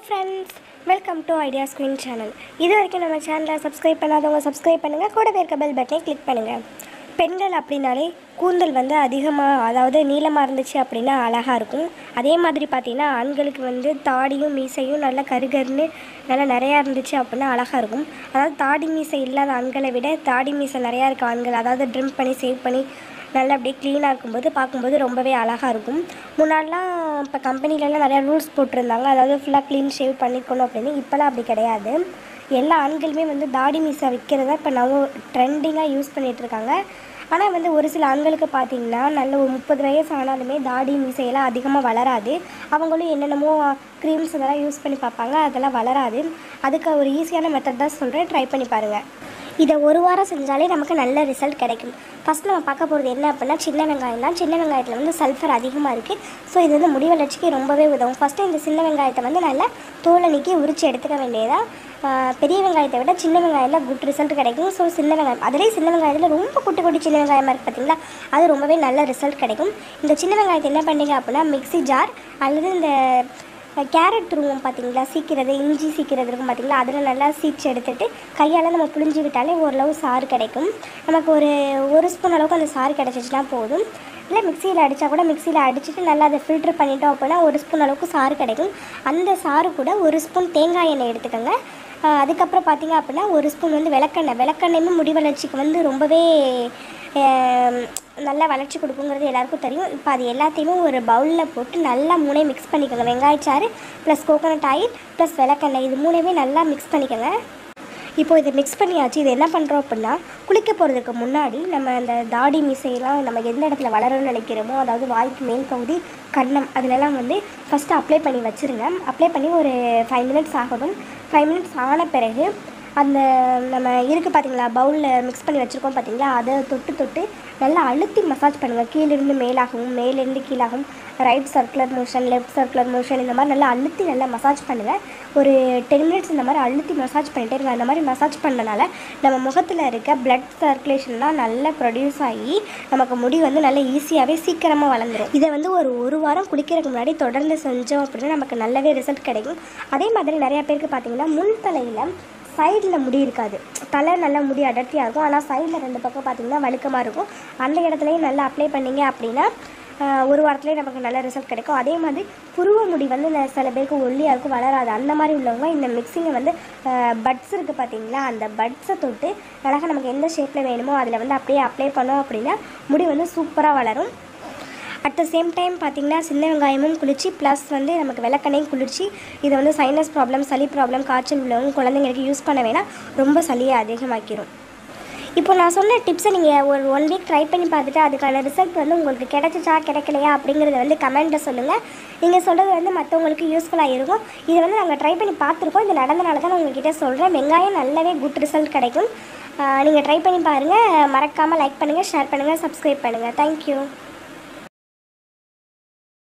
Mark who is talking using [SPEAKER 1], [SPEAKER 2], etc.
[SPEAKER 1] friends welcome to Ideas Queen channel இது வரைக்கும் நம்ம சேனலை சப்ஸ்கிரைப் பண்ணாதவங்க சப்ஸ்கிரைப் பண்ணுங்கள் கூடவே இருக்க பெல் பட்டனை கிளிக் பண்ணுங்கள் பெண்கள் அப்படின்னாலே கூந்தல் வந்து அதிகமாக அதாவது நீளமாக இருந்துச்சு அப்படின்னா அழகாக இருக்கும் அதே மாதிரி பார்த்திங்கன்னா ஆண்களுக்கு வந்து தாடியும் மீசையும் நல்லா கருகருன்னு நல்லா நிறையா இருந்துச்சு அப்படின்னா அழகாக இருக்கும் அதாவது தாடி மீசை இல்லாத ஆண்களை விட தாடி மீசை நிறையா இருக்க ஆண்கள் அதாவது ட்ரிம் பண்ணி சேவ் பண்ணி நல்லா அப்படியே க்ளீனாக இருக்கும்போது பார்க்கும்போது ரொம்பவே அழகாக இருக்கும் முன்னாடிலாம் இப்போ கம்பெனிலலாம் நிறையா ரூல்ஸ் போட்டிருந்தாங்க அதாவது ஃபுல்லாக க்ளீன் ஷேவ் பண்ணிக்கணும் அப்படின்னு இப்போலாம் அப்படி கிடையாது எல்லா ஆண்களுமே வந்து தாடி மீசை வைக்கிறத இப்போ நவ ட்ரெண்டிங்காக யூஸ் பண்ணிகிட்ருக்காங்க ஆனால் வந்து ஒரு சில ஆண்களுக்கு பார்த்தீங்கன்னா நல்ல ஒரு முப்பது வயசு ஆனாலுமே தாடி மீசையெல்லாம் அதிகமாக வளராது அவங்களும் என்னென்னமோ க்ரீம்ஸ் இதெல்லாம் யூஸ் பண்ணி பார்ப்பாங்க அதெல்லாம் வளராது அதுக்கு ஒரு ஈஸியான மெத்தட் தான் சொல்கிறேன் ட்ரை பண்ணி பாருங்கள் இதை ஒரு வாரம் செஞ்சாலே நமக்கு நல்ல ரிசல்ட் கிடைக்கும் ஃபஸ்ட் நம்ம பார்க்க போகிறது என்ன அப்படின்னா சின்ன வெங்காயம் தான் சின்ன வெங்காயத்தில் வந்து சல்ஃபர் அதிகமாக இருக்குது ஸோ இது வந்து முடி வளர்ச்சிக்கு ரொம்பவே உதவும் ஃபஸ்ட்டு இந்த சின்ன வெங்காயத்தை வந்து நல்லா தோலை நீக்கி உரிச்சு எடுத்துக்க வேண்டியதா பெரிய வெங்காயத்தை விட சின்ன வெங்காயத்தில் குட் ரிசல்ட் கிடைக்கும் ஸோ சின்ன வெங்காயம் அதுலேயே சின்ன வெங்காயத்தில் ரொம்ப குட்டி குட்டி சின்ன வெங்காயமாக இருக்குது பார்த்தீங்களா அது ரொம்பவே நல்ல ரிசல்ட் கிடைக்கும் இந்த சின்ன வெங்காயத்தை என்ன பண்ணீங்க அப்படின்னா மிக்ஸி ஜார் அல்லது இந்த கேரட் துருவம் பார்த்தீங்களா சீக்கிறது இஞ்சி சீக்கிறது இருக்கும் பார்த்தீங்களா அதில் நல்லா சீச்சு எடுத்துட்டு கையால் நம்ம புழிஞ்சு விட்டாலே ஓரளவு சாறு கிடைக்கும் நமக்கு ஒரு ஒரு ஸ்பூன் அளவுக்கு அந்த சாறு கிடச்சிச்சின்னா போதும் இல்லை மிக்சியில் அடித்தா கூட மிக்சியில் அடிச்சுட்டு நல்லா அதை ஃபில்டர் பண்ணிட்டோம் அப்படின்னா ஒரு ஸ்பூன் அளவுக்கு சாறு கிடைக்கும் அந்த சாறு கூட ஒரு ஸ்பூன் தேங்காய் எண்ணெய் எடுத்துக்கோங்க ஆஹ் அதுக்கப்புறம் பார்த்தீங்க அப்படின்னா ஒரு ஸ்பூன் வந்து விளக்கெண்ணெய் விளக்கெண்ணெயுமே முடி வளர்ச்சிக்கு வந்து ரொம்பவே ஆம், நல்லா வளர்ச்சி கொடுக்குங்கிறது எல்லாருக்கும் தெரியும் இப்போ அது எல்லாத்தையுமே ஒரு பவுலில் போட்டு நல்லா மூணையும் மிக்ஸ் பண்ணிக்கோங்க வெங்காயச்சாறு ப்ளஸ் கோகோனட் ஆயில் ப்ளஸ் விளக்கெண்ணெய் இது மூணையுமே நல்லா மிக்ஸ் பண்ணிக்கோங்க இப்போ இதை மிக்ஸ் பண்ணியாச்சு இது என்ன பண்ணுறோம் அப்படின்னா குளிக்க போகிறதுக்கு முன்னாடி நம்ம அந்த தாடி மீசையெல்லாம் நம்ம எந்த இடத்துல வளரும்னு நினைக்கிறோமோ அதாவது வாய்க்கு மேல் பகுதி கன்னம் அதிலெல்லாம் வந்து ஃபஸ்ட்டு அப்ளை பண்ணி வச்சுருங்க அப்ளை பண்ணி ஒரு ஃபைவ் மினிட்ஸ் ஆகணும் ஃபைவ் மினிட்ஸ் ஆன பிறகு அந்த நம்ம இருக்குது பார்த்தீங்களா பவுலில் மிக்ஸ் பண்ணி வச்சுருக்கோம் பார்த்தீங்களா அதை தொட்டு தொட்டு நல்லா அழுத்தி மசாஜ் பண்ணுங்கள் கீழிருந்து மேலாகவும் மேலேருந்து கீழாகவும் right circular motion left circular motion இந்த மாதிரி நல்லா அழுத்தி நல்லா மசாஜ் பண்ணுங்கள் ஒரு டென் மினிட்ஸ் இந்த மாதிரி அழுத்தி மசாஜ் பண்ணிட்டே இருங்க அந்த மாதிரி மசாஜ் பண்ணனால நம்ம முகத்தில் இருக்க பிளட் சர்க்குலேஷன்லாம் நல்லா ப்ரொடியூஸ் ஆகி நமக்கு முடி வந்து நல்லா ஈஸியாகவே சீக்கிரமாக வளர்ந்துடும் இதை வந்து ஒரு ஒரு வாரம் குளிக்கிறதுக்கு முன்னாடி தொடர்ந்து செஞ்சோம் அப்படின்னா நமக்கு நல்லாவே ரிசல்ட் கிடைக்கும் அதே மாதிரி நிறையா பேருக்கு பார்த்தீங்கன்னா முன் தலையில் சைடில் முடி இருக்காது தலை நல்லா முடி அடர்த்தியாக இருக்கும் ஆனால் சைடில் ரெண்டு பக்கம் பார்த்தீங்கன்னா வழுக்கமாக இருக்கும் அந்த இடத்துலையும் நல்லா அப்ளை பண்ணீங்க அப்படின்னா ஆஹ், ஒரு வாரத்துலேயே நமக்கு நல்ல ரிசல்ட் கிடைக்கும் அதே மாதிரி புருவ முடி வந்து ந- சில பேருக்கு ஒல்லியாக இருக்கும் வளராது அந்த மாதிரி உள்ளவங்க இந்த மிக்சிங்கை வந்து பட்ஸ் இருக்குது பார்த்தீங்களா அந்த பட்ஸை தொட்டு அழகாக நமக்கு எந்த ஷேப்பில் வேணுமோ அதில் வந்து அப்படியே அப்ளை பண்ணோம் அப்படின்னா முடி வந்து சூப்பராக வளரும் அட் த சேம் டைம் பார்த்தீங்கன்னா சின்ன வெங்காயமும் குளிர்ச்சி ப்ளஸ் வந்து நமக்கு விளக்கெண்ணையும் குளிர்ச்சி இதை வந்து சைனஸ் ப்ராப்ளம் சளி ப்ராப்ளம் காய்ச்சல் உள்ளவங்க குழந்தைங்களுக்கு யூஸ் பண்ண வேணாம் ரொம்ப சளியை அதிகமாக்கிரும் இப்போ நான் சொன்ன டிப்ஸை நீங்கள் ஒரு ஒன் வீக் ட்ரை பண்ணி பார்த்துட்டு அதுக்கான ரிசல்ட் வந்து உங்களுக்கு கிடைச்சிச்சா கிடைக்கலையா அப்படிங்கிறத வந்து கமெண்ட்டில் சொல்லுங்கள் நீங்கள் சொல்கிறது வந்து மற்றவங்களுக்கு யூஸ்ஃபுல்லாக இருக்கும் இதை வந்து நாங்கள் ட்ரை பண்ணி பார்த்துருக்கோம் இது நடந்தனால தான் நான் உங்ககிட்ட சொல்கிறேன் வெங்காயம் நல்லாவே குட் ரிசல்ட் கிடைக்கும் நீங்கள் ட்ரை பண்ணி பாருங்கள் மறக்காமல் லைக் பண்ணுங்கள் ஷேர் பண்ணுங்கள் சப்ஸ்கிரைப் பண்ணுங்கள் தேங்க்யூ